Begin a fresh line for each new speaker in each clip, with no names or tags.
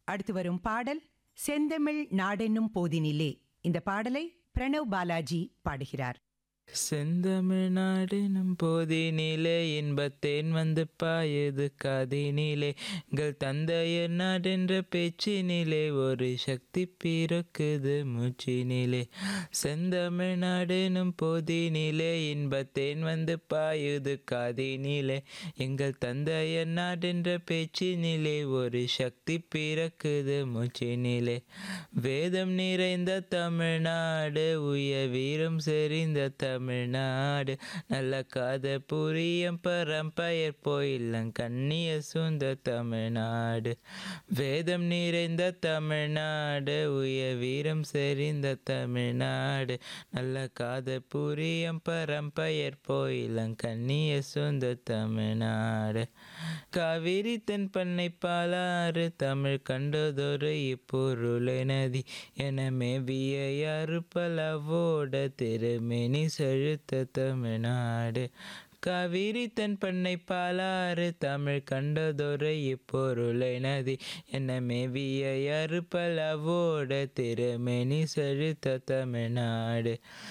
அடுத்து வரும் பாடல் செந்தமிழ் நாடென்னும் போதினிலே இந்த பாடலை பிரணவ் பாலாஜி பாடுகிறார்
செந்தமிழ்நாடெனும் போதினிலே இன்பத்தேன் வந்து பாயுது காதினிலே எங்கள் தந்தையர் நாடென்ற பேச்சினிலே ஒரு சக்தி பிறக்குது மூச்சினிலே செந்தமிழ்நாடெனும் போதினிலே இன்பத்தேன் வந்து பாயுது காதினிலே எங்கள் தந்தையர் நாடென்ற பேச்சினிலே ஒரு சக்தி பிறக்குது மூச்சினிலே வேதம் நிறைந்த தமிழ்நாடு உய வீரம் செறிந்த தமிழ்நாடு நல்ல காத புரியம் பரம்பெயர் போயில்லம் கண்ணிய சுந்த தமிழ்நாடு வேதம் நிறைந்த தமிழ்நாடு உய வீரம் செறிந்த தமிழ்நாடு நல்ல காத புரியம் பரம்பெயர் போயில்லம் கண்ணிய சுந்த தமிழ்நாடு காவிரி தென் பண்ணை பாலாறு தமிழ் கண்டதொரு இப்பொருளை நதி என மேவிய யாரு பலவோட திருமேனி செழுத்த தமிழ்நாடு காவிரி தன் பண்ணை பாலாறு தமிழ் கண்டதொரு இப்பொருளை நதி என்ன மேவிய யாரு பலவோட திருமேனி செழுத்த தமிழ்நாடு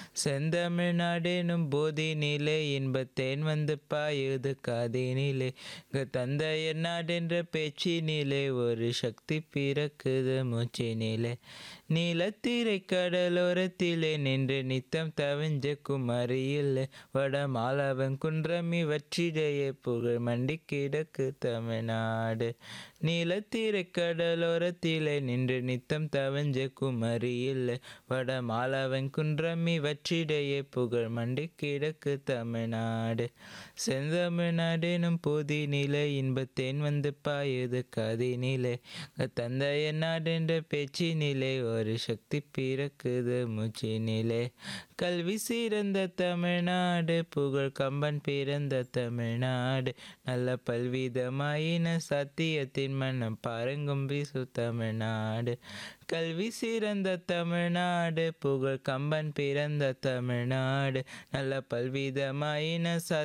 செந்தமிழ்நாடெனும் போதினிலே இன்பத்தேன் வந்து பாயுது காதினிலே இங்க தந்தையர் நாடென்ற பேச்சினிலே ஒரு சக்தி பிறக்குது மூச்சினிலே நீலத்திரை கடலோரத்திலே நின்று நித்தம் தவிஞ்ச குமரியில் வடமாலவன் குன்றம் இவற்றிடையே புகழ் மண்டி கிடக்கு தமிழ்நாடு நீலத்திரை கடலோரத்திலே நின்று நித்தம் தவிஞ்ச குமரியில் வடமாலவன் குன்றம் இவற்றிடையே புகழ் மண்டி கிடக்கு தமிழ்நாடு செந்தமிழ்நாடெனும் புதிநிலை இன்பத்தேன் வந்து பாயுது கதினிலே தந்தைய நாடென்ற பேச்சினிலே ஒரு சக்தி பிறக்குது மூச்சினிலே கல்வி சிறந்த தமிழ்நாடு புகழ் கம்பன் பிறந்த தமிழ்நாடு நல்ல பல்விதமாயின சத்தியத்தின் மனம் பாருங்கும் வீசு தமிழ்நாடு கல்வி சிறந்த தமிழ்நாடு புகழ் கம்பன் பிறந்த தமிழ்நாடு நல்ல பல்விதமாயின